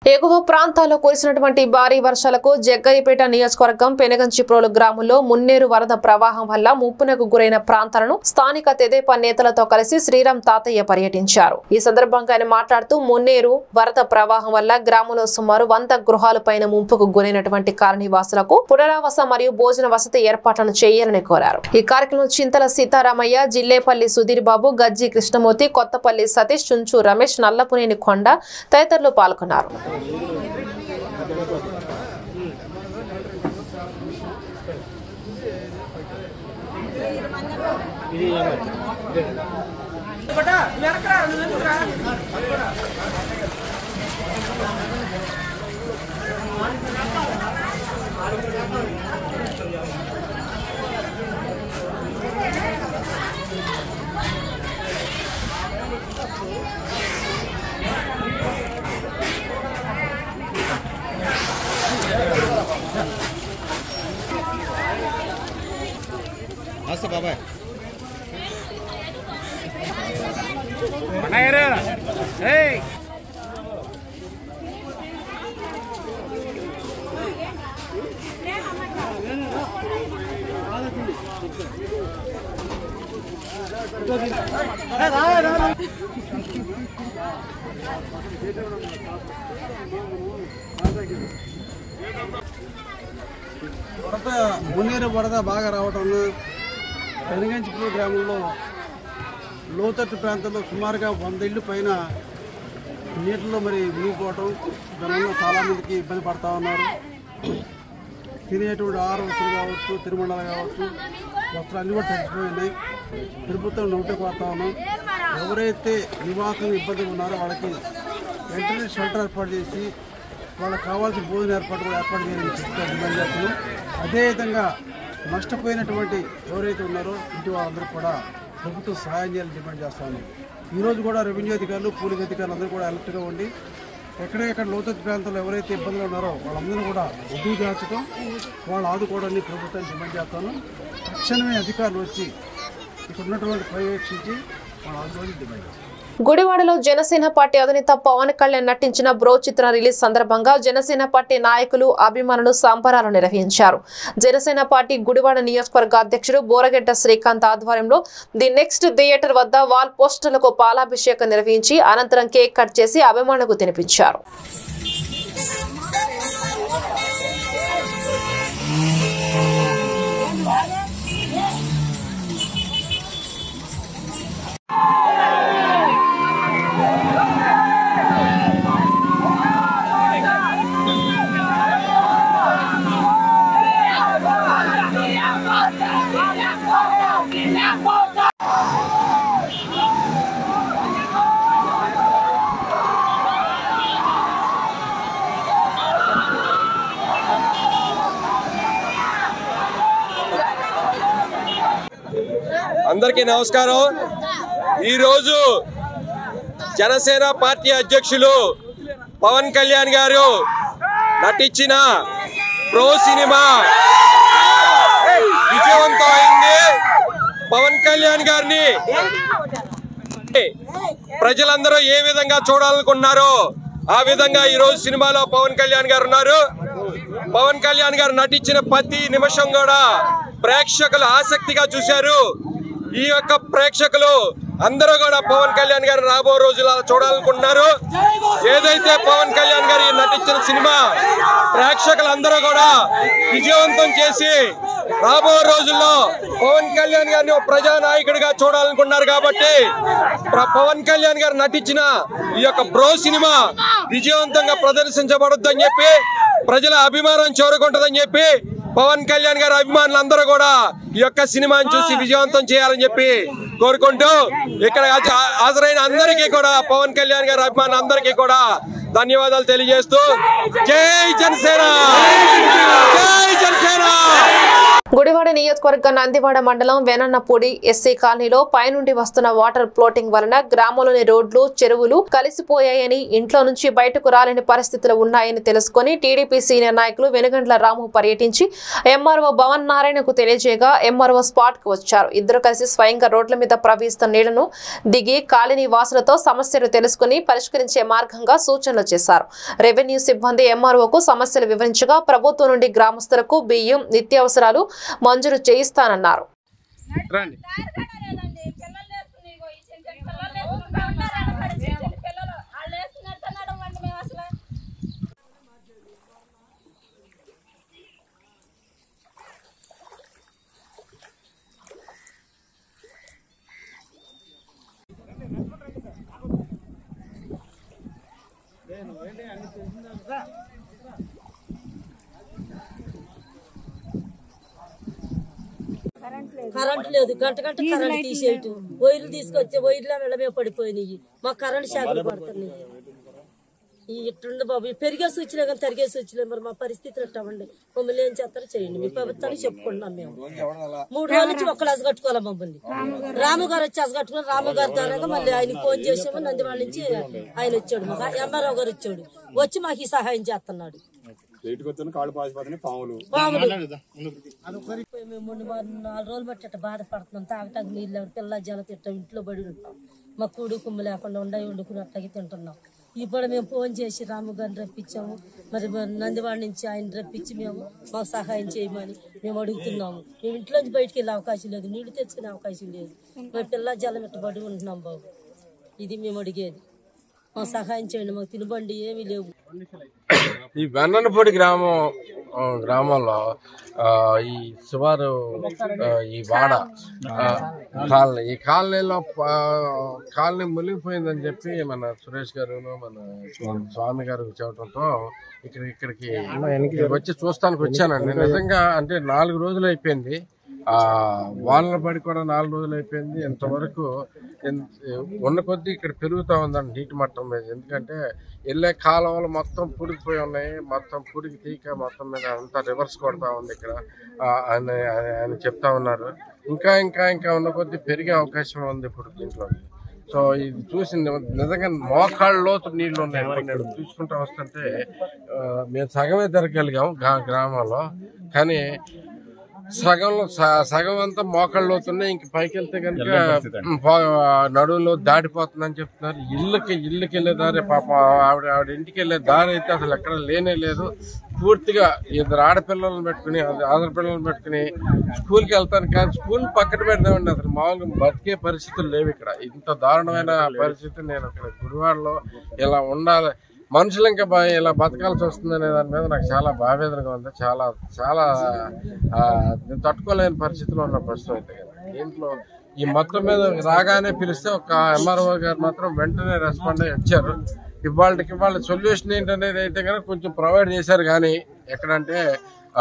ఎగువ ప్రాంతాల్లో కురిసినటువంటి భారీ వర్షాలకు జగ్గయ్యపేట నియోజకవర్గం పెనగంచిప్రోలు గ్రామంలో మున్నేరు వరద ప్రవాహం వల్ల ముప్పునకు గురైన ప్రాంతాలను స్థానిక తెదేపా నేతలతో కలిసి శ్రీరామ్ తాతయ్య పర్యటించారు ఈ సందర్భంగా ఆయన మాట్లాడుతూ మున్నేరు వరద ప్రవాహం వల్ల గ్రామంలో సుమారు వంద గృహాల పైన ముంపుకు గురైనటువంటి కాలనీవాసులకు పునరావాస మరియు భోజన వసతి ఏర్పాట్లను చేయాలని కోరారు ఈ కార్యక్రమంలో చింతల సీతారామయ్య జిల్లేపల్లి సుధీర్ బాబు గజ్జి కృష్ణమూర్తి కొత్తపల్లి సతీష్ చుంచు రమేష్ నల్లపునేని కొండ తదితరులు పాల్గొన్నారు నమస్తే బాబాయ్ వరద మున్నేరు వరద బాగా రావటం పెనుగంచిపూర్ గ్రామంలో లోతట్టు ప్రాంతంలో సుమారుగా వంద ఇళ్ళు పైన నీటిలో మరి మునిగిపోవటం దానివల్ల చాలామందికి ఇబ్బంది పడతా ఉన్నారు తినేటువంటి ఆహార వస్తువులు కావచ్చు తిరుమణాలు కావచ్చు వస్త్రాలు అన్నీ కూడా తగ్గిపోయి ఉన్నాయి ప్రభుత్వం నోటే కోరుతా ఉన్నాం ఎవరైతే నివాసం ఇబ్బందులు ఉన్నారో వాళ్ళకి వెంటనే షెల్టర్ ఏర్పాటు చేసి వాళ్ళకి కావాల్సిన భోజన ఏర్పాటు కూడా ఏర్పాటు చేయాలని చెప్తారు డిమాండ్ చేస్తున్నాం అదేవిధంగా నష్టపోయినటువంటి ఎవరైతే ఉన్నారో ఇంటి వాళ్ళందరూ కూడా ప్రభుత్వం సహాయం చేయాలని డిమాండ్ చేస్తా ఉన్నాం ఈరోజు కూడా రెవెన్యూ అధికారులు పోలీస్ అధికారులు అందరూ కూడా అలర్ట్గా ఉండి ఎక్కడెక్కడ లోతట్టు ప్రాంతాల్లో ఎవరైతే ఇబ్బందులు ఉన్నారో వాళ్ళందరూ కూడా ఒడ్డు దాచడం వాళ్ళు ఆదుకోవడాన్ని ప్రభుత్వాన్ని డిమాండ్ చేస్తాను తక్షణమే అధికారులు వచ్చి ఇక్కడ ఉన్నటువంటి పర్యవేక్షించి వాళ్ళు ఆదుకోవాలని డిమాండ్ చేస్తాను గుడివాడలో జనసేన పార్టీ అధినేత పవన్ కళ్యాణ్ నటించిన బ్రో చిత్రం రిలీజ్ సందర్భంగా జనసేన పార్టీ నాయకులు అభిమానులు సంబరాలు నిర్వహించారు జనసేన పార్టీ గుడివాడ నియోజకవర్గ అధ్యక్షుడు బోరగెడ్డ శ్రీకాంత్ ఆధ్వర్యంలో ది నెక్స్ట్ థియేటర్ వద్ద వాల్ పోస్టర్లకు పాలాభిషేకం నిర్వహించి అనంతరం కేక్ కట్ చేసి అభిమానులకు తినిపించారు అందరికీ నమస్కారం ఈరోజు జనసేన పార్టీ అధ్యక్షులు పవన్ కళ్యాణ్ గారు నటించిన ప్రో సినిమా విజయవంతం అయింది పవన్ కళ్యాణ్ గారిని ప్రజలందరూ ఏ విధంగా చూడాలనుకున్నారో ఆ విధంగా ఈ రోజు సినిమాలో పవన్ కళ్యాణ్ గారు ఉన్నారు పవన్ కళ్యాణ్ గారు నటించిన ప్రతి నిమిషం కూడా ప్రేక్షకులు ఆసక్తిగా చూశారు ఈ యొక్క ప్రేక్షకులు అందరూ కూడా పవన్ కళ్యాణ్ గారు రాబో రోజులు అలా చూడాలనుకుంటున్నారు ఏదైతే పవన్ కళ్యాణ్ గారు నటించిన సినిమా ప్రేక్షకులందరూ కూడా విజయవంతం చేసి రాబో రోజుల్లో పవన్ కళ్యాణ్ గారిని ఒక ప్రజానాయకుడిగా చూడాలనుకున్నారు కాబట్టి ప్ర- పవన్ కళ్యాణ్ గారు నటించిన ఈ యొక్క బ్రో సినిమా విజయవంతంగా ప్రదర్శించబడుద్దని చెప్పి ప్రజల అభిమానం చేరుకుంటుందని చెప్పి పవన్ కళ్యాణ్ గారి అభిమానులు అందరూ కూడా ఈ యొక్క సినిమాని చూసి విజయవంతం చేయాలని చెప్పి కోరుకుంటూ ఇక్కడ హాజ- హాజరైన అందరికీ కూడా పవన్ కళ్యాణ్ గారి అభిమానులు అందరికీ కూడా ధన్యవాదాలు తెలియజేస్తూ జై జనసేన జై జనసేన గుడివాడ నియోజకవర్గ నందివాడ మండలం వెనన్నపూడి ఎస్సీ కాలనీలో పైనుండి వస్తున్న వాటర్ ఫ్లోటింగ్ వలన గ్రామంలోని రోడ్లు చెరువులు కలిసిపోయాయని ఇంట్లో నుంచి బయటకు రాలేని పరిస్థితులు ఉన్నాయని తెలుసుకుని టీడీపీ సీనియర్ నాయకులు వెనుగండ్ల రాము పర్యటించి ఎంఆర్ఓ భవన్ నారాయణకు తెలియజేయగా ఎంఆర్ఓ స్పాట్ కు వచ్చారు ఇద్దరు కలిసి స్వయంగా రోడ్ల మీద ప్రవహిస్తున్న నీళ్లను దిగి కాలనీ వాసులతో సమస్యలు తెలుసుకుని పరిష్కరించే మార్గంగా సూచనలు చేశారు రెవెన్యూ సిబ్బంది ఎంఆర్ఓకు సమస్యలు వివరించగా ప్రభుత్వం నుండి గ్రామస్తులకు బియ్యం నిత్యావసరాలు మంజూరు చేయిస్తానన్నారు రండి కరెంట్ లేదు గంట గంట కరెంట్ తీసేయటం వైర్లు తీసుకొచ్చే వైర్లు నిలమే పడిపోయినాయి మాకు కరెంట్ షాకులు పడుతున్నాయి ఈ ఇట్లుంది బాబు ఈ పెరిగేసి వచ్చినా కానీ తరిగేసి వచ్చినా మరి మా పరిస్థితులు ఎట్టవండి మమ్మల్ని ఏం చేస్తారో చేయండి మీ ప్రభుత్వానికి చెప్పుకుంటున్నాం మేము మూడు రోజుల నుంచి ఒక్కళ్ళు అసగట్టుకోవాలి మమ్మల్ని రాము గారు వచ్చి అసగట్టుకుని రాము గారి ద్వారా మళ్ళీ ఆయన ఫోన్ చేసాము నందివాళ్ళ నుంచి ఆయన వచ్చాడు మాకు ఎంఆర్ఓ గారు వచ్చాడు వచ్చి మాకు ఈ సహాయం చేస్తున్నాడు బయటకు వచ్చాను కాళ్ళు పాసిపోతున్నాయి పాములు పాములు మేము మొన్న వారం నాలుగు రోజులు బట్టి అట్ట బాధపడుతున్నాం తాగటానికి నీళ్ళు లేవు, పిల్ల జల తింటాం ఇంట్లో పడి ఉంటాం మా కూడు కుమ్మ లేకుండా ఉండ వండుకుని అట్లాగే తింటున్నాం ఇప్పుడు మేము ఫోన్ చేసి రాము గారిని రప్పించాము మరి మరి నందివాడ నుంచి ఆయన రప్పించి మేము మాకు సహాయం చేయమని మేము అడుగుతున్నాము మేము ఇంట్లోంచి బయటికి వెళ్ళే అవకాశం లేదు నీళ్లు తెచ్చుకునే అవకాశం లేదు మరి పిల్ల జలం ఇట్టబడి ఉంటున్నాం బాబు ఇది మేము అడిగేది మాకు సహాయం చేయండి మాకు తినబండి ఏమీ లేవు ఈ వెన్ననపూడి గ్రామం ఆ, గ్రామంలో ఆ, ఈ సుమారు ఆ, ఈ వాడ ఆ, కాలనీ ఈ కాలనీలో ఆ, కాలనీ మునిగిపోయిందని చెప్పి మన సురేష్ గారు మన స్వామి గారు చెప్పడంతో ఇక్కడ ఇక్కడికి ఇక్కడికి వచ్చి చూస్తానికి వచ్చానండి నిజంగా అంటే నాలుగు రోజులు అయిపోయింది ఆ వానల పడి కూడా నాలుగు రోజులు అయిపోయింది ఇంతవరకు ఎన్- ఉన్న కొద్దీ ఇక్కడ పెరుగుతూ ఉందండి నీటి మట్టం మీద ఎందుకంటే వెళ్ళే కాలువలు మొత్తం పుడిగిపోయి ఉన్నాయి మొత్తం పుడికి తీక మొత్తం మీద అంతా రివర్స్ కొడతా ఉంది ఇక్కడ ఆ, ఆయన ఆయన- ఆయన చెప్తా ఉన్నారు ఇంకా ఇంకా ఇంకా ఉన్న కొద్దీ పెరిగే అవకాశం ఉంది ఇప్పుడు దీంట్లో సో ఇది చూసి ని- నిజంగా మోకాళ్ళ లోతు నీళ్లు ఉన్నాయి ఇప్పుడు నేను చూసుకుంటా వస్తుంటే ఆ, మేము సగమే తిరగలిగాం గ్రా- గ్రామంలో కానీ సగంలో స- సగం అంతా మోకాళ్ళు అవుతున్నాయి ఇంక పైకి వెళ్తే కనుక నడువులో దాటిపోతుందని చెప్తున్నారు ఇల్లుకి ఇల్లుకి వెళ్ళే దారి పాప ఆవిడ ఆవిడ ఇంటికి వెళ్ళే దారి అయితే అసలు ఎక్కడ లేనే లేదు పూర్తిగా ఇద్దరు ఆడపిల్లలను పెట్టుకుని ఆడపిల్లలను పెట్టుకుని స్కూల్కి వెళ్తాను కానీ స్కూల్ పక్కన పెడదామండి అసలు మామూలుగా బతికే పరిస్థితులు లేవు ఇక్కడ ఇంత దారుణమైన పరిస్థితి నేను ఇక్కడ గుడివాడలో ఇలా ఉండాలి మనుషులు ఇంకా బా- ఇలా బతకాల్సి వస్తుందనే దాని మీద నాకు చాలా బావేదనగా ఉంది చాలా చాలా ఆ, నేను తట్టుకోలేని పరిస్థితిలో ఉన్న ప్రస్తుతం అయితే కదా. దీంట్లో ఈ మొత్తం మీద రాగానే పిలిస్తే ఒక ఎంఆర్ఓ గారు మాత్రం వెంటనే రెస్పాండ్ అయ్యి వచ్చారు ఇవాళకి ఇవాళ సొల్యూషన్ ఏంటనేది అయితే కనుక కొంచెం ప్రొవైడ్ చేశారు కానీ ఎక్కడంటే ఆ,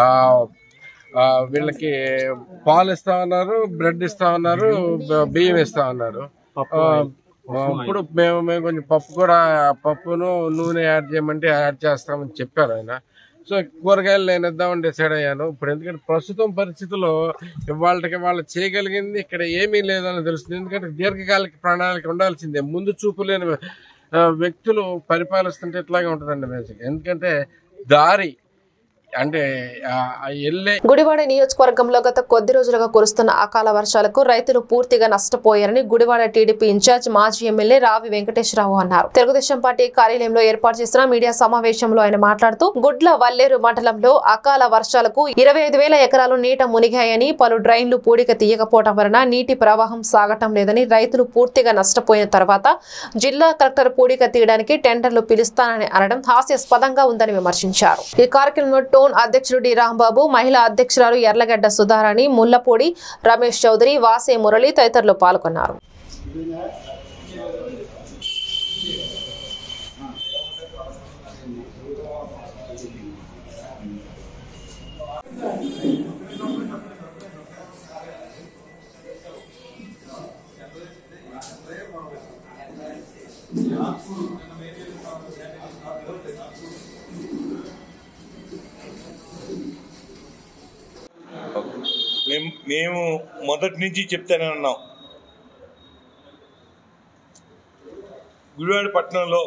ఆ, వీళ్ళకి పాలు ఇస్తా ఉన్నారు బ్రెడ్ ఇస్తా ఉన్నారు బ- బియ్యం ఇస్తా ఉన్నారు ఆ, ఆ, ఇప్పుడు మేము మేము కొంచెం పప్పు కూడా పప్పును నూనె యాడ్ చేయమంటే యాడ్ చేస్తామని చెప్పారు ఆయన సో కూరగాయలు నేను ఇద్దామని డిసైడ్ అయ్యాను ఇప్పుడు ఎందుకంటే ప్రస్తుతం పరిస్థితుల్లో ఇవాళకి వాళ్ళు చేయగలిగింది ఇక్కడ ఏమీ లేదని తెలుస్తుంది ఎందుకంటే దీర్ఘకాలిక ప్రణాళిక ఉండాల్సిందే ముందు చూపు లేని ఆ, వ్యక్తులు పరిపాలిస్తుంటే ఇట్లాగే ఉంటుందండి బేసిక్ ఎందుకంటే దారి అంటే ఆ, ఆ వెళ్ళే గుడివాడ నియోజకవర్గంలో గత కొద్ది రోజులుగా కురుస్తున్న అకాల వర్షాలకు రైతులు పూర్తిగా నష్టపోయారని గుడివాడ టీడీపీ ఇన్ఛార్జ్ మాజీ ఎమ్మెల్యే రావి వెంకటేశ్వరరావు అన్నారు తెలుగుదేశం పార్టీ కార్యాలయంలో ఏర్పాటు చేసిన మీడియా సమావేశంలో ఆయన మాట్లాడుతూ గుడ్ల వల్లేరు మండలంలో అకాల వర్షాలకు ఇరవై ఐదు వేల ఎకరాలు నీట మునిగాయని పలు డ్రైన్లు పూడిక తీయకపోవడం వలన నీటి ప్రవాహం సాగటం లేదని రైతులు పూర్తిగా నష్టపోయిన తర్వాత జిల్లా కలెక్టర్ పూడిక తీయడానికి టెండర్లు పిలుస్తానని అనడం హాస్యాస్పదంగా ఉందని విమర్శించారు ఈ కార్యక్రమంలో టోన్ అధ్యక్షుడు డి రాంబాబు మహిళా అధ్యక్షురాలు ఎర్లగడ్డ సుధారాణి ముల్లపూడి రమేష్ చౌదరి వాసే మురళి తదితరులు పాల్గొన్నారు మేము మొదటి నుంచి చెప్తానే ఉన్నాం గుడివాడ పట్టణంలో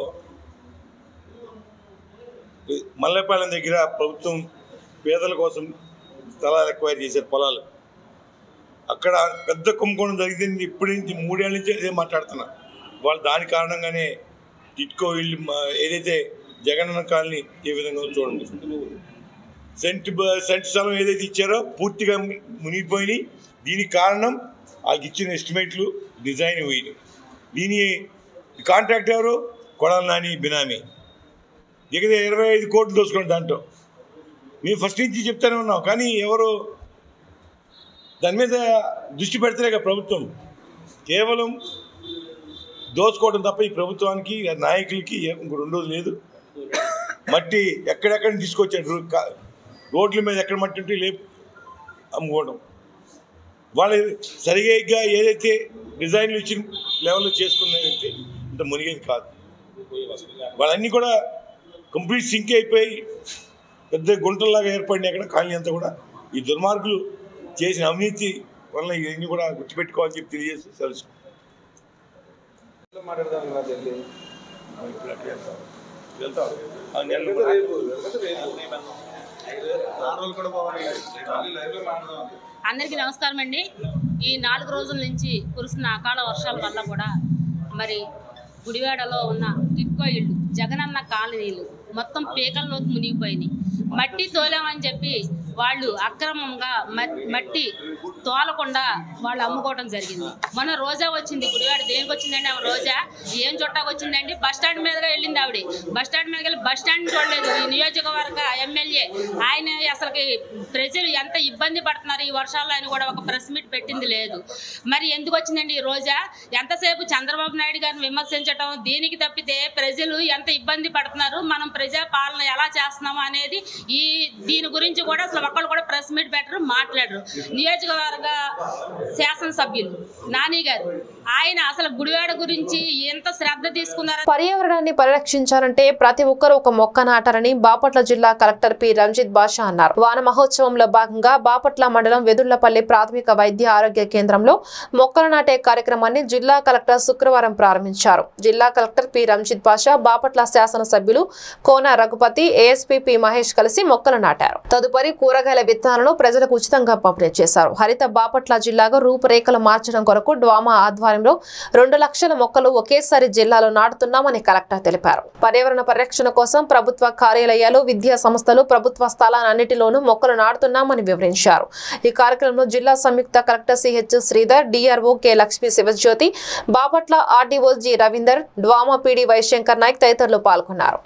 మల్లెపాలెం దగ్గర ప్రభుత్వం పేదల కోసం స్థలాలు ఎక్వైర్ చేశారు పొలాలు అక్కడ పెద్ద కుంభకోణం జరిగింది ఇప్పటి నుంచి మూడేళ్ళ నుంచి అదే మాట్లాడుతున్నా వాళ్ళు దాని కారణంగానే టిట్కో ఇల్లు మా- ఏదైతే జగనన్న కాలనీ ఏ విధంగా ఉందో చూడండి సెంట్ బ- సెంట్ స్థలం ఏదైతే ఇచ్చారో పూర్తిగా ము- మునిగిపోయినాయి దీనికి కారణం వాళ్ళకి ఇచ్చిన ఎస్టిమేట్లు డిజైన్ పోయినాయి దీని కాంట్రాక్ట్ ఎవరు కొడాల నాని బినామీ దిగదే ఇరవై ఐదు కోట్లు దోసుకోండి దాంట్లో మేము ఫస్ట్ నుంచి చెప్తానే ఉన్నాం కానీ ఎవరు దాని మీద దృష్టి పెడతలేక ప్రభుత్వం కేవలం దోచుకోవడం తప్ప ఈ ప్రభుత్వానికి ఆ నాయకులకి ఇంకో రెండోది లేదు మట్టి ఎక్కడెక్కడ తీసుకొచ్చాడు రో- కా- రోడ్ల మీద ఎక్కడ మట్టి ఉంటే లేపు అమ్ముకోవడం వాళ్ళు సరిగా ఏదైతే డిజైన్లు ఇచ్చిన లెవెల్లో చేసుకున్నారైతే ఇంత మునిగేది కాదు వాళ్ళన్నీ కూడా కంప్లీట్ సింక్ అయిపోయి పెద్ద గుంటల్లాగా ఏర్పడినాయి అక్కడ కాలనీ అంతా కూడా ఈ దుర్మార్గులు చేసిన అవినీతి వల్ల ఇవన్నీ కూడా గుర్తుపెట్టుకోవాలని చెప్పి తెలియజేసి తెలుసు అందరికీ నమస్కారం అండి ఈ నాలుగు రోజుల నుంచి కురుస్తున్న అకాల వర్షాల వల్ల కూడా మరి గుడివాడలో ఉన్న టిట్కో ఇళ్ళు జగనన్న కాలనీలు మొత్తం పీకల్లోకి మునిగిపోయినాయి మట్టి తోలామని చెప్పి వాళ్ళు అక్రమంగా మ- మట్టి తోలకుండా వాళ్ళు అమ్ముకోవడం జరిగింది మొన్న రోజా వచ్చింది గుడివాడ దేనికి వచ్చిందండి ఆమె రోజా ఏం చుట్టాకు వచ్చిందండి బస్ స్టాండ్ మీదుగా వెళ్ళింది ఆవిడ బస్ స్టాండ్ మీదకి వెళ్ళి బస్ స్టాండ్ చూడలేదు ఈ నియోజకవర్గ ఎమ్మెల్యే ఆయన అసలుకి ప్రజలు ఎంత ఇబ్బంది పడుతున్నారు ఈ వర్షాల్లో ఆయన కూడా ఒక ప్రెస్ మీట్ పెట్టింది లేదు మరి ఎందుకు వచ్చిందండి ఈ రోజా ఎంతసేపు చంద్రబాబు నాయుడు గారిని విమర్శించడం దీనికి తప్పితే ప్రజలు ఎంత ఇబ్బంది పడుతున్నారు మనం ప్రజా పాలన ఎలా చేస్తున్నాము అనేది ఈ దీని గురించి కూడా అసలు ఒక్కళ్ళు కూడా ప్రెస్ మీట్ పెట్టరు మాట్లాడరు నియోజకవర్గ శాసనసభ్యులు నాని గారు ఆయన అసలు గుడివాడ గురించి ఎంత శ్రద్ధ తీసుకున్నారు పర్యావరణాన్ని పరిరక్షించాలంటే ప్రతి ఒక్కరూ ఒక మొక్క నాటారని బాపట్ల జిల్లా కలెక్టర్ పి రంజిత్ బాషా అన్నారు వాన మహోత్సవంలో భాగంగా బాపట్ల మండలం వెదుళ్లపల్లి ప్రాథమిక వైద్య ఆరోగ్య కేంద్రంలో మొక్కలు నాటే కార్యక్రమాన్ని జిల్లా కలెక్టర్ శుక్రవారం ప్రారంభించారు జిల్లా కలెక్టర్ పి రంజిత్ బాషా బాపట్ల శాసనసభ్యులు కోన రఘుపతి ఏఎస్పీ పి మహేష్ కలిసి మొక్కలు నాటారు తదుపరి కూరగాయల విత్తనాలను ప్రజలకు ఉచితంగా పంపిణీ చేశారు హరిత బాపట్ల జిల్లాగా రూపురేఖలు మార్చడం కొరకు డ్వామా ఆధ్వర్యంలో రెండు లక్షల మొక్కలు ఒకేసారి జిల్లాలో నాటుతున్నామని కలెక్టర్ తెలిపారు పర్యావరణ పరిరక్షణ కోసం ప్రభుత్వ కార్యాలయాలు విద్యా సంస్థలు ప్రభుత్వ స్థలాలన్నిటిలోనూ మొక్కలు నాటుతున్నామని వివరించారు ఈ కార్యక్రమంలో జిల్లా సంయుక్త collector CH Sridhar DRO K Lakshmi Sivajyothi Bapatla RDO G Ravinder DWAMA PD Y Shankar Nayak తదితరులు పాల్గొన్నారు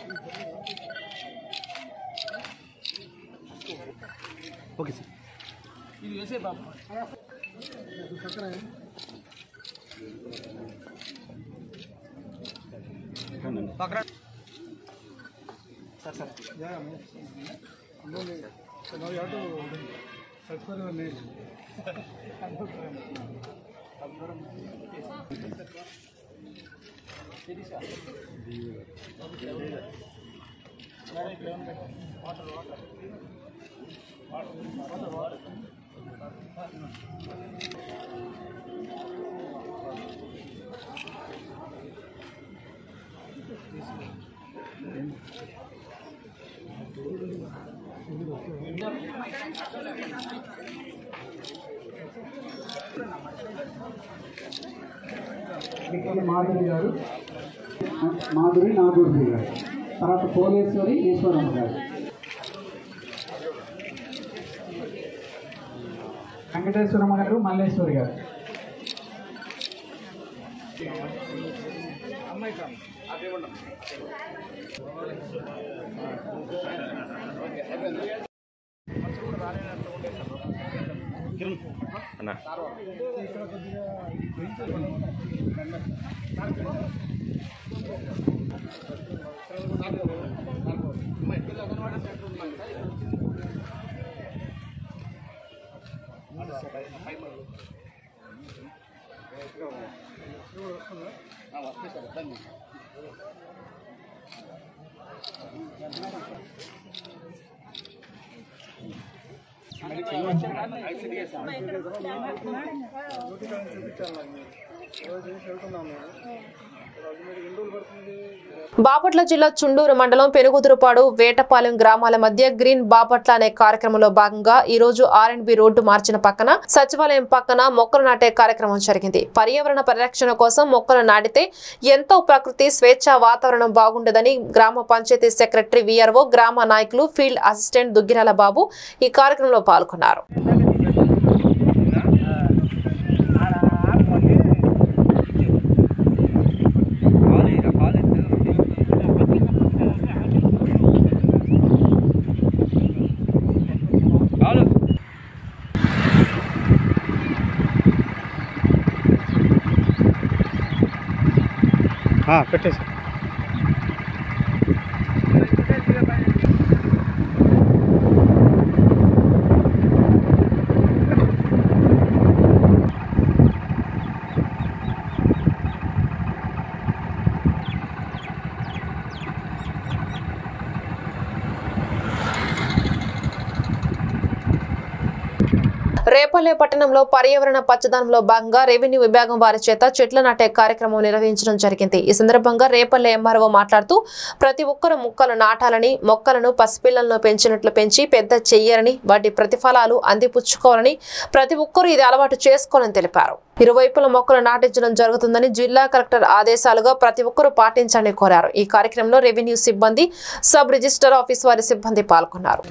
ఇక్కడ మాధురి గారు మాధురి నాగూర్జీ గారు తర్వాత పోలేశ్వరి ఈశ్వరమ్మ గారు వెంకటేశ్వరమ్మ గారు మల్లేశ్వరి గారు బాపట్ల జిల్లా చుండూరు మండలం పెనుగుదురుపాడు వేటపాలెం గ్రామాల మధ్య గ్రీన్ బాపట్ల అనే కార్యక్రమంలో భాగంగా ఈ రోజు ఆర్ అండ్ బి రోడ్డు మార్చిన పక్కన సచివాలయం పక్కన మొక్కలు నాటే కార్యక్రమం జరిగింది పర్యావరణ పరిరక్షణ కోసం మొక్కలు నాటితే ఎంతో ప్రకృతి స్వేచ్ఛ వాతావరణం బాగుండదని గ్రామ పంచాయతీ సెక్రటరీ విఆర్ఓ గ్రామ నాయకులు ఫీల్డ్ అసిస్టెంట్ దుగ్గిరాల బాబు ఈ కార్యక్రమంలో పాల్గొన్నారు పెట్టేసి రేపల్లె పట్టణంలో పర్యావరణ పచ్చదనంలో భాగంగా రెవెన్యూ విభాగం వారి చేత చెట్ల నాటే కార్యక్రమం నిర్వహించడం జరిగింది ఈ సందర్భంగా రేపల్లె ఎంఆర్ఓ మాట్లాడుతూ ప్రతి ఒక్కరు మొక్కలు నాటాలని మొక్కలను పసిపిల్లలను పెంచినట్లు పెంచి పెద్ద చెయ్యరని వాటి ప్రతిఫలాలు అందిపుచ్చుకోవాలని ప్రతి ఒక్కరూ ఇది అలవాటు చేసుకోవాలని తెలిపారు ఇరువైపుల మొక్కలు నాటించడం జరుగుతుందని జిల్లా కలెక్టర్ ఆదేశాలుగా ప్రతి ఒక్కరూ పాటించాలని కోరారు ఈ కార్యక్రమంలో రెవెన్యూ సిబ్బంది సబ్ రిజిస్టర్ ఆఫీస్ వారి సిబ్బంది పాల్గొన్నారు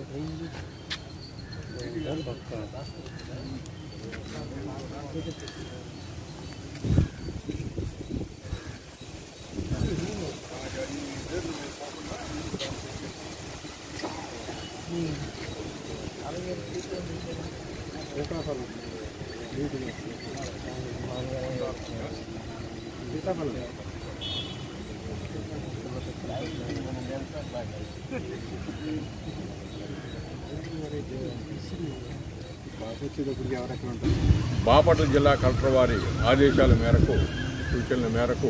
బాపట్ల జిల్లా కలెక్టర్ వారి ఆదేశాల మేరకు సూచనల మేరకు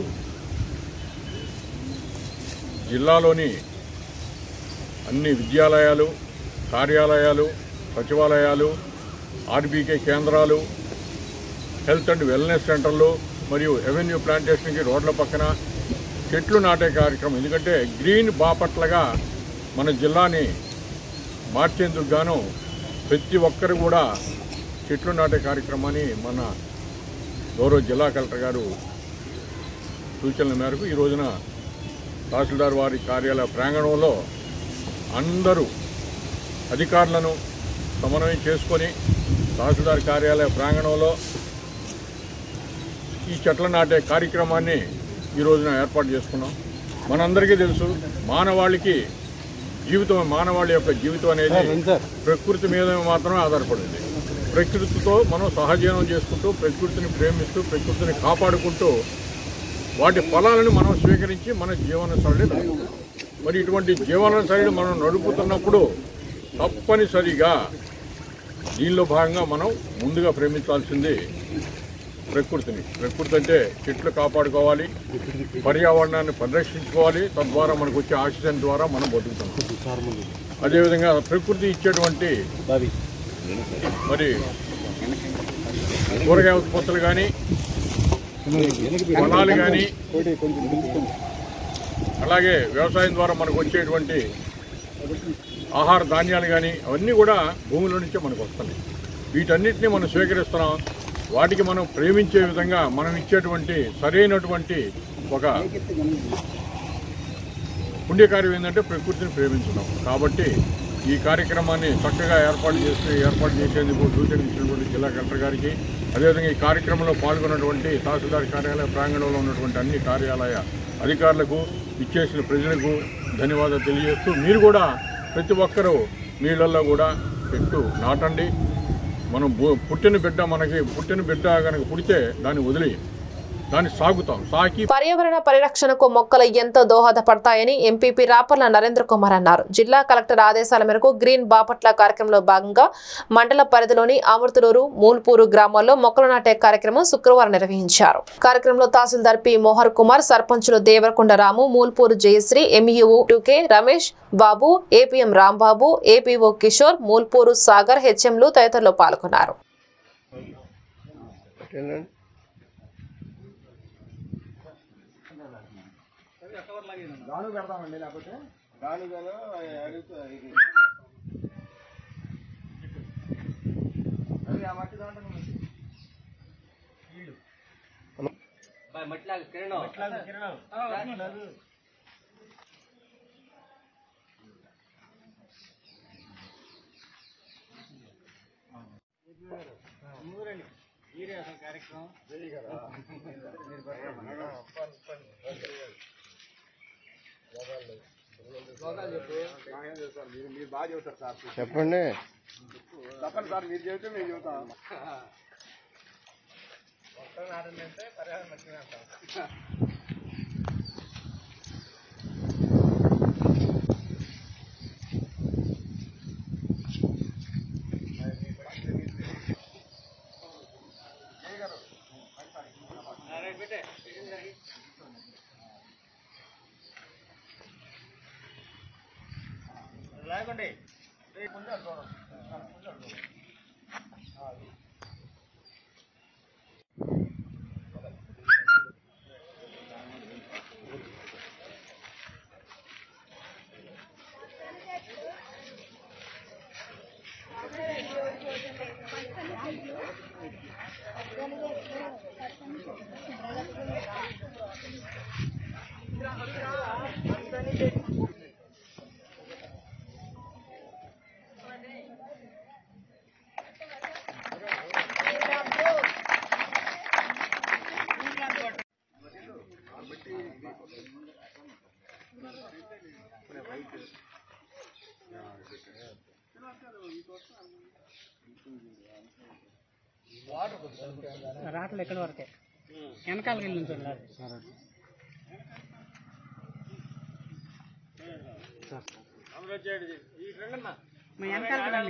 జిల్లాలోని అన్ని విద్యాలయాలు కార్యాలయాలు సచివాలయాలు ఆర్బీకే కేంద్రాలు హెల్త్ అండ్ వెల్నెస్ సెంటర్లు మరియు రెవెన్యూ ప్లాంటేషన్కి రోడ్ల పక్కన చెట్లు నాటే కార్యక్రమం ఎందుకంటే గ్రీన్ బాపట్లగా మన జిల్లాని మార్చేందుకు గాను ప్రతి ఒక్కరు కూడా చెట్లు నాటే కార్యక్రమాన్ని మన గౌరవ జిల్లా కలెక్టర్ గారు సూచనల మేరకు ఈ రోజున తహసీల్దార్ వారి కార్యాలయ ప్రాంగణంలో అందరూ అధికారులను సమన్వయం చేసుకొని తహసీల్దార్ కార్యాలయ ప్రాంగణంలో ఈ చెట్ల నాటే కార్యక్రమాన్ని ఈ రోజున ఏర్పాటు చేసుకున్నాం మనందరికీ తెలుసు మానవాళికి జీవితం మానవాళి యొక్క జీవితం అనేది ప్రకృతి మీద మాత్రమే ఆధారపడింది ప్రకృతితో మనం సహజీవనం చేసుకుంటూ ప్రకృతిని ప్రేమిస్తూ ప్రకృతిని కాపాడుకుంటూ వాటి ఫలాలను మనం స్వీకరించి మన జీవన శైలి నడుపుతాం. మరి ఇటువంటి జీవన శైలి మనం నడుపుతున్నప్పుడు తప్పనిసరిగా దీనిలో భాగంగా మనం ముందుగా ప్రేమించాల్సింది ప్రకృతిని ప్రకృతి అంటే చెట్లు కాపాడుకోవాలి పర్యావరణాన్ని పరిరక్షించుకోవాలి తద్వారా మనకు వచ్చే ఆక్సిజన్ ద్వారా మనం బతుకుతాం అదేవిధంగా ప్రకృతి ఇచ్చేటువంటి మరి కూరగాయ ఉత్పత్తులు కానీ ఫలాలు కానీ అలాగే వ్యవసాయం ద్వారా మనకు వచ్చేటువంటి ఆహార ధాన్యాలు కానీ అవన్నీ కూడా భూమిలో నుంచే మనకు వస్తున్నాయి వీటన్నిటిని మనం స్వీకరిస్తున్నాం వాటికి మనం ప్రేమించే విధంగా మనం ఇచ్చేటువంటి సరైనటువంటి ఒక పుణ్యకార్యం ఏంటంటే ప్రకృతిని ప్రేమించడం కాబట్టి ఈ కార్యక్రమాన్ని చక్కగా ఏర్పాటు చేసి ఏర్పాటు చేసేందుకు సూచన ఇచ్చినటువంటి జిల్లా కలెక్టర్ గారికి అదేవిధంగా ఈ కార్యక్రమంలో పాల్గొన్నటువంటి తహసీల్దార్ కార్యాలయ ప్రాంగణంలో ఉన్నటువంటి అన్ని కార్యాలయ అధికారులకు ఇచ్చేసిన ప్రజలకు ధన్యవాదాలు తెలియజేస్తూ మీరు కూడా ప్రతి ఒక్కరూ నీళ్ళల్లో కూడా చెట్టు నాటండి మనం భూ- పుట్టిన బిడ్డ మనకి పుట్టిన బిడ్డ కనుక పుడితే దాన్ని వదిలి దాన్ని సాగుతాం సాకి పర్యావరణ పరిరక్షణకు మొక్కలు ఎంతో దోహదపడతాయని ఎంపీపీ రాపర్ల నరేంద్ర కుమార్ అన్నారు జిల్లా కలెక్టర్ ఆదేశాల మేరకు గ్రీన్ బాపట్ల కార్యక్రమంలో భాగంగా మండల పరిధిలోని అమృతలూరు మూల్పూరు గ్రామాల్లో మొక్కలు నాటే కార్యక్రమం శుక్రవారం నిర్వహించారు కార్యక్రమంలో తహసీల్దార్ పి మోహర్ కుమార్ సర్పంచులు Devarakonda Ramu Mulpuru Jayasri MEO two K Ramesh Babu APM Rambabu APO Kishore Mulpuru Sagar హెచ్ఎంలు తదితరులు పాల్గొన్నారు చెప్పండి రావట్లేదు ఎక్కడి వరకే వెనకాలకి వెళ్ళి నుంచి మా వెనకాలకి రండి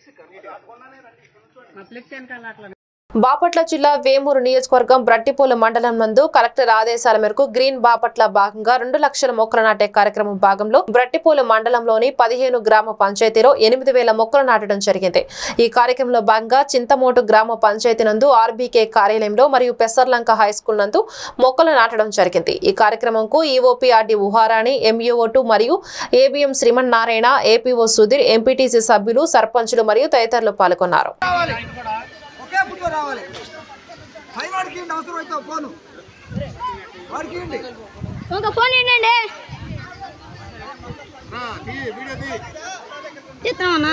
మా ఫ్లెక్స్ వెనకాల అట్లా బాపట్ల జిల్లా వేమూరు నియోజకవర్గం బ్రట్టిపోలు మండలం నందు కలెక్టర్ ఆదేశాల మేరకు గ్రీన్ బాపట్ల భాగంగా రెండు లక్షల మొక్కలు నాటే కార్యక్రమం భాగంలో బ్రట్టిపోలు మండలంలోని పదిహేను గ్రామ పంచాయతీలో ఎనిమిది వేల మొక్కలు నాటడం జరిగింది ఈ కార్యక్రమంలో భాగంగా చింతమోటు గ్రామ పంచాయతీ నందు ఆర్బీకే కార్యాలయంలో మరియు పెసర్లంక హై స్కూల్ నందు మొక్కలు నాటడం జరిగింది ఈ కార్యక్రమంకు ఈఓపీఆర్డి ఉహారాణి ఎంఈఓ టూ మరియు ABM Srimannarayana APO Sudheer MPTC సభ్యులు సర్పంచులు మరియు తదితరులు పాల్గొన్నారు ఒకే ఫోటో రావాలి పై వాడికి ఇవ్వండి, అవసరం అయితే ఫోను వాడికి ఇవ్వండి ఒక ఫోన్ ఏంటండి తీస్తామన్నా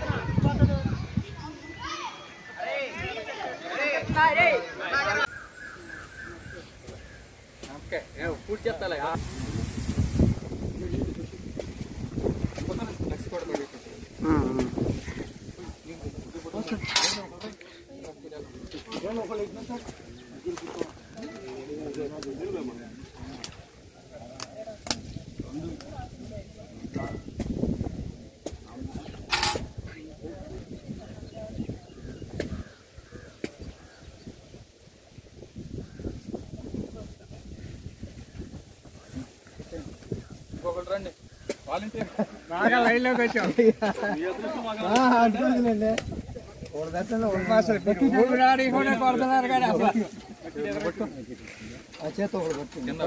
బాగా లైన్లోకి వచ్చాం అనుకుంటుందండి ఊపిరాడి కూడా కొడుతున్నారు కానీ అసలు ఆ చేత ఒకటి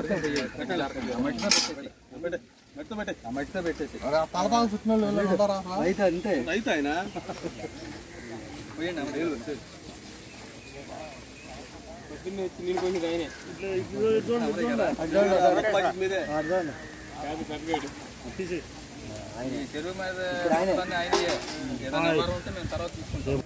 తలపాకు చుట్టిన అయితే అంతే అయితే ఆయన చెరువు మీద ఏదైనా ఉంటే మేము తర్వాత తీసుకుంటాం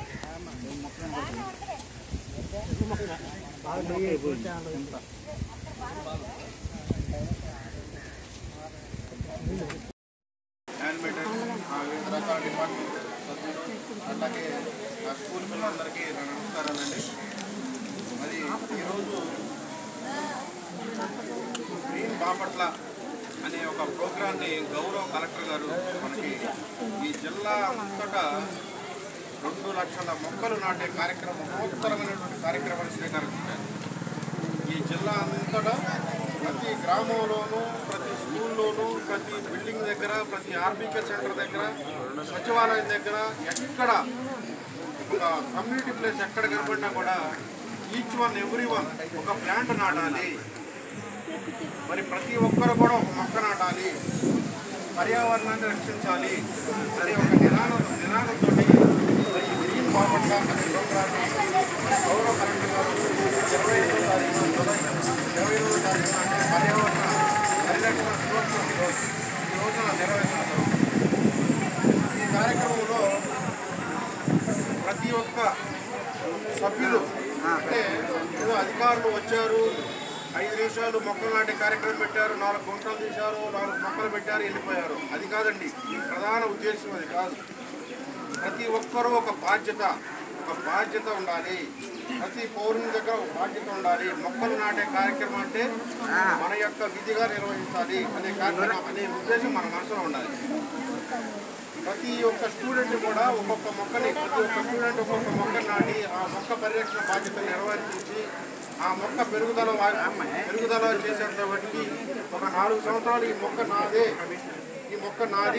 వివిధ రకాల డిపార్ట్మెంట్ సభ్యులు అలాగే నా స్కూల్ పిల్లలందరికీ నా నమస్కారాలండి మరి ఈరోజు గ్రీన్ బాపట్ల అనే ఒక ప్రోగ్రాన్ని గౌరవ కలెక్టర్ గారు మనకి ఈ జిల్లా అంతటా రెండు లక్షల మొక్కలు నాటే కార్యక్రమం మహోత్తరమైనటువంటి కార్యక్రమాన్ని శ్రీకారం చుట్టారు ఈ జిల్లా అంతటా ప్రతి గ్రామంలోనూ ప్రతి స్కూల్లోనూ ప్రతి బిల్డింగ్ దగ్గర ప్రతి ఆర్బీకే సెంటర్ దగ్గర సచివాలయం దగ్గర ఎక్కడ ఒక కమ్యూనిటీ ప్లేస్ ఎక్కడ కనబడినా కూడా ఈచ్ వన్ ఎవ్రీ వన్ ఒక ప్లాంట్ నాటాలి మరి ప్రతి ఒక్కరు కూడా ఒక మొక్క నాటాలి పర్యావరణాన్ని రక్షించాలి అనే ఒక నినాదం నినాదంతో మరి ఈ గ్రీన్ బాపట్ల అనే ప్రోగ్రాన్ని గౌరవ కలెక్టర్ గారు ఇరవై ఐదో తారీఖు జూలై ఇరవై ఐదో తారీఖున అంటే పర్యావరణ పరిరక్షణ దినోత్సవం ఈరోజు ఈ రోజున నిర్వహించడం జరుగుతుంది. ఈ కార్యక్రమంలో ప్రతి ఒక్క సభ్యులు అంటే ఏదో అధికారులు వచ్చారు ఐదు నిమిషాలు మొక్కలు నాటే కార్యక్రమం పెట్టారు నాలుగు గుంటలు తీశారు నాలుగు మొక్కలు పెట్టారు వెళ్ళిపోయారు అది కాదండి ఈ ప్రధాన ఉద్దేశం అది కాదు ప్రతి ఒక్కరూ ఒక బాధ్యత ఒక బాధ్యత ఉండాలి ప్రతి పౌరుని దగ్గర ఒక బాధ్యత ఉండాలి మొక్కలు నాటే కార్యక్రమం అంటే మన యొక్క విధిగా నిర్వహించాలి అనే కార్యక్రమం అనే ఉద్దేశం మన మనసులో ఉండాలి ప్రతి ఒక్క స్టూడెంట్ కూడా ఒక్కొక్క మొక్కని ప్రతి ఒక్క స్టూడెంట్ ఒక్కొక్క మొక్క నాటి ఆ మొక్క పరిరక్షణ బాధ్యత నిర్వర్తించి ఆ మొక్క పెరుగుదల వా- పెరుగుదల చేసేంత వాటికి ఒక నాలుగు సంవత్సరాలు ఈ మొక్క నాదే ఈ మొక్క నాది